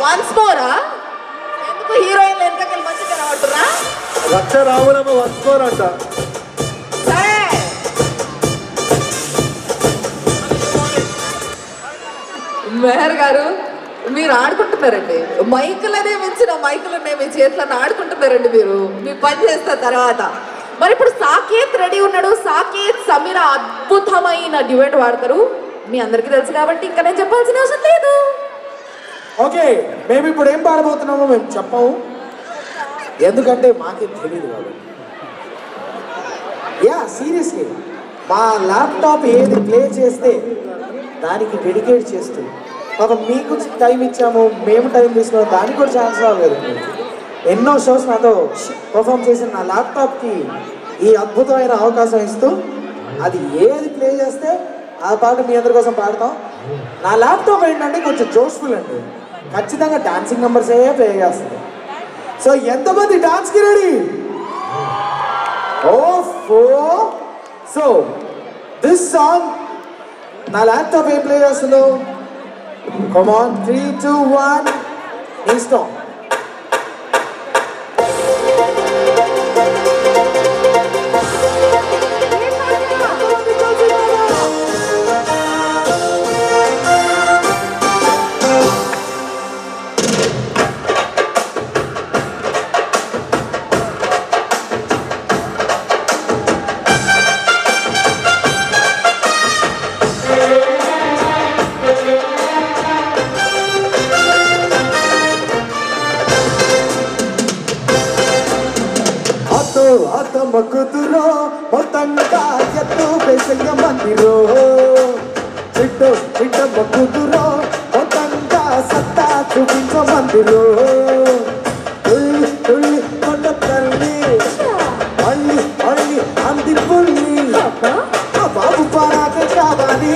Once మోరా ఎందుకు heroine వెనకకెళ్ళి మంచి కనబడుతున్నా రక్ష రావులమ్మ వసుకోరంట సరే మెహర్ గారు మీరు ఆడుకుంటున్నారండి మైకులనే మించిన మైకులనే మీ చేతులను ఆడుకుంటున్నారండి మీరు మీ పని చేసిన తర్వాత మరి ఇప్పుడు సాకేత్ రెడీ ఉన్నాడు సాకేత్ సమీర అద్భుతమైన డ్యూయట్ వాడతారు మీ అందరికీ తెలుసు కాబట్టి ఇంకా నేను చెప్పాల్సిన అవసరం లేదు ఓకే మేము ఇప్పుడు ఏం పాడబోతున్నామో మేము చెప్పము ఎందుకంటే మాకే తెలియదు కాబట్టి యా సీరియస్లీ మా ల్యాప్టాప్ ఏది ప్లే చేస్తే దానికి డెడికేట్ చేస్తూ పాపం మీకు టైం ఇచ్చాము మేము టైం తీసుకున్నాం దానికి కూడా ఛాన్స్ రాలేదు ఎన్నో షోస్ నాతో పర్ఫామ్ చేసిన నా ల్యాప్టాప్కి ఈ అద్భుతమైన అవకాశం ఇస్తూ అది ఏది ప్లే చేస్తే ఆ పాట మీ అందరి కోసం పాడతాం నా ల్యాప్టాప్ ఏంటంటే కొంచెం జోష్ఫుల్ అండి ఖచ్చితంగా డాన్సింగ్ నెంబర్స్ ఏ ప్లే చేస్తుంది సో ఎంతమంది డాన్స్కి రెడీ ఓ ఫో సో దిస్ సాంగ్ నా ల్యాప్టాప్ ఏం ప్లే చేస్తుందో కమాన్ త్రీ టూ వన్ ఇష్టం అతో అతమ కుదురో మొత్తంగా ఎత్తు బెసయ్య మందిరో చిట్టు చిట్టమ్మ కుదురో మొత్తంగా సత్తా చూపించ మందిరో తుళ్ళి తుళ్ళి కొండ తల్లి మళ్ళీ మళ్ళీ అంది పుల్లి ఆ బాబు పారాకే కావాలి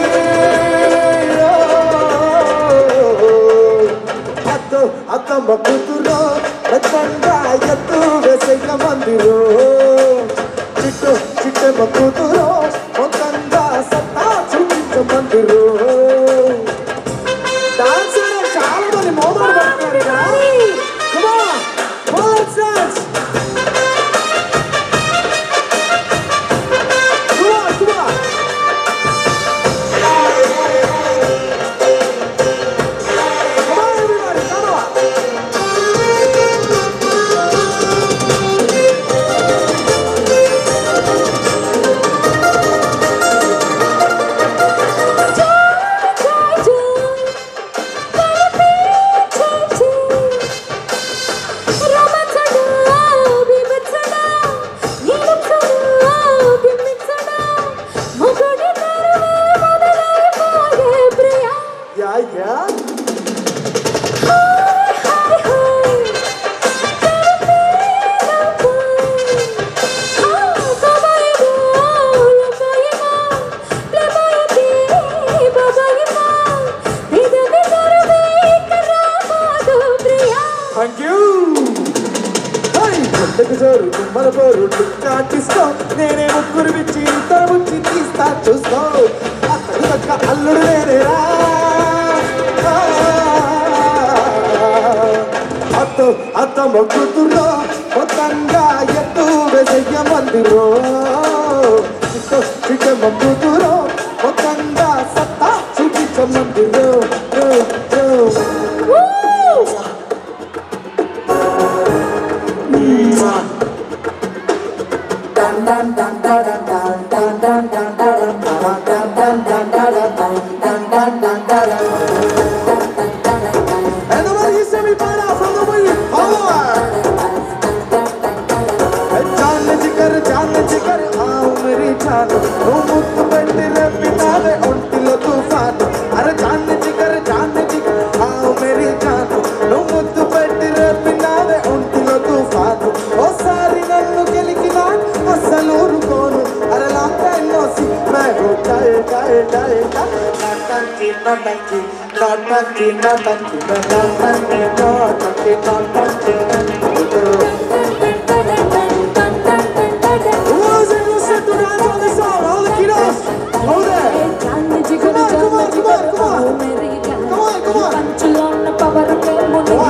అత్తో అత్తమ్మ కూతురు రచ్చంగా ఎత్తు వేసైన మందిరు చిట్టు చిట్టమ్మ కూతురు మొత్తంగా సత్తా చూపించ మందిరు డాన్స్ చాలా మంది మోదలు పడుతున్నారు ఇక్కడ Come on, come on, let's dance. Come on, come on. Come on, everybody, come on. Yeah, yeah. Thank you. Hey, గుండెకు జోరు గుమ్మల పోరు టిక్కాటిస్తో నేనే ముగ్గురు విచ్చి ఇతర ముచ్చి తీస్తా చూస్తో అతడు దక్క అల్లుడు నేనేరా అత్తో అత్త మొక్కుతుర్రో మొత్తంగా ఎత్తు వెసయ్య మందిరో చిట్ట చిట్ట మొక్కుతురో మొత్తంగా సత్తా చూపించ మందిరో రో, రో. And nobody is semi para from the way power. जान जिगर जान जिगर आओ मेरी जान ओ मुक्त बंदी रे पिनारे ఒంటిలో తుఫాను అరే జాన్ జిగర్ జాన్ జిగర్ आओ मेरी जान ఓ ముద్దు పెట్టి రే పినారే ఒంటిలో తుఫాను ఓసారి నన్ను గెలికినా అస్సలు ఊరుకోను అరే లాంగ్ టైం నో సి मैं हो जाए जाए जाए नाटंकी नाटंकी नाटंकी नाटंकी नाटंकी नाटंकी नाटंकी Who's in the set to dance on this song? All the kiddos, go there. Come on, come on, come on, come on. Come on, come on. పంచులో ఉన్న పవర్ One,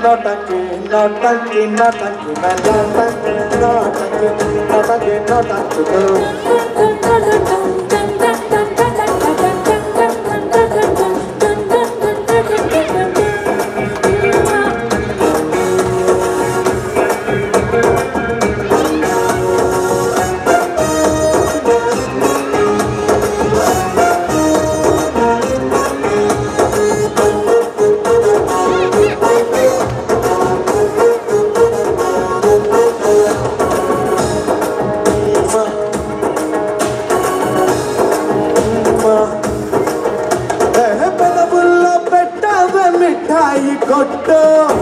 నోటంకి నోటంకి నోటంకి నోటంకి నోటంకి నోటంకి నోటంకి పెదవుల్లో పెట్టావే మిఠాయి కొట్టు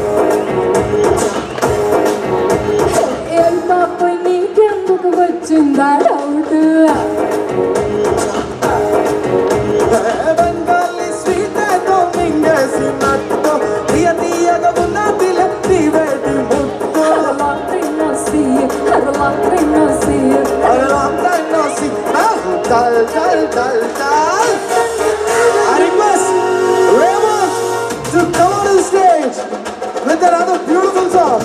ఏం పాప నీకెందుకు వచ్చిందా డౌట్ బెంగాలీ స్వీట్ ఏదో మింగేసినట్టు తీయ తీయగా ఉన్న దిల నీ వేడి ముట్టు అరే లాంగ్ టైమ్ నో సీ చల్ చల్ చల్ చల్ I request Raymond to come on the stage with another beautiful song.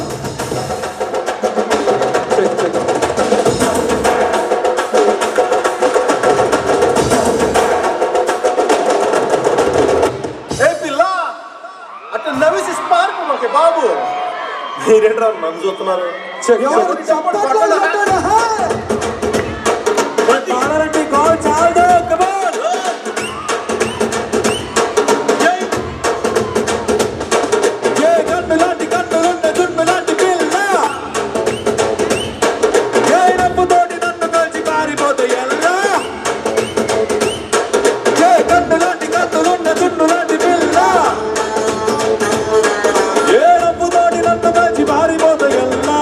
Check, check. ఏ పిల్ల అట్లా నవ్వేసి పార్కు మాకే బాబు మీరేంట్రా నన్ను చూస్తున్నారు Yo, చప్పట్లు కొట్టండి, హే! మారారెడ్డి గోల్ చాలదు, come on! ఏ కన్ను లాంటి కన్నులున్న జున్ను లాంటి పిల్ల ఏ నవ్వుతోటి నన్ను కలిసి పారిపోతే ఎల్లా ఏ కన్ను లాంటి కన్నులున్న జున్ను లాంటి పిల్ల ఏ నవ్వుతోటి నన్ను కలిసి పారిపోతే ఎల్లా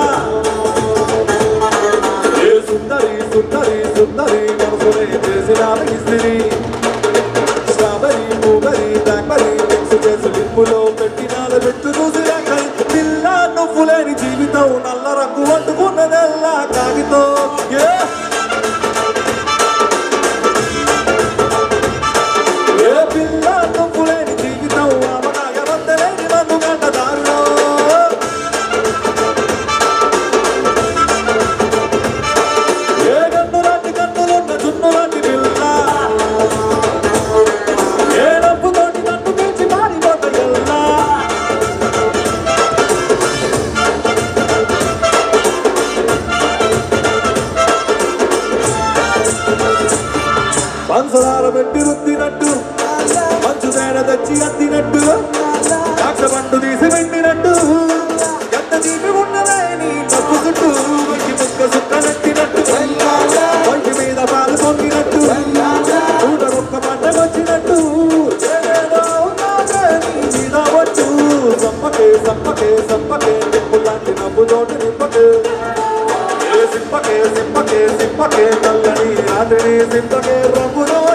ఏ సుందరి సుందరి సుందరి మనసునే చేసిన ఇస్త్రీ స్ట్రాబెరీ మూబెరీ బ్లాక్బెరీ మిక్స్ చేసి లిప్పులో పెట్టినాల పెట్టు చూసి రాకై పిల్ల నువ్వు లేని జీవితం నల్ల రంగు వండుకున్నదెల్లా కాగితో ఏ ఏ పిల్ల నువ్వు లేని జీవితం ఆమనాగ వందలేని నన్ను గంట దారుణం ఏ గన్ను లాంటి కన్నులున్న జున్ను లాంటి పిల్ల ఏ నవ్వుతోటి నన్ను పిలిచి మారిపోత ఎల్లా పంచదార పెట్టి రుద్దినట్టు మంచు తేడ తెచ్చి అద్దినట్టు ద్రాక్ష పండు తీసి పెట్టినట్టు ఎంత తీపి ఉన్నదే నీ తప్పు చుట్టూ మంచి ముక్క సుక్క నెట్టినట్టు ఒంటి మీద పాలు పొంగినట్టు ఊట ఒక్క పంటకొచ్చినట్టు ఏదేదో ఉన్నాదే నీ మీద వచ్చు సమ్మకే సమ్మకే సమ్మకే నిప్పు లాంటి నవ్వు చోటు నిప్పకే ఏ సింపకే సింపకే సింపకే నల్లని రాత్రి సింపకే రంగులో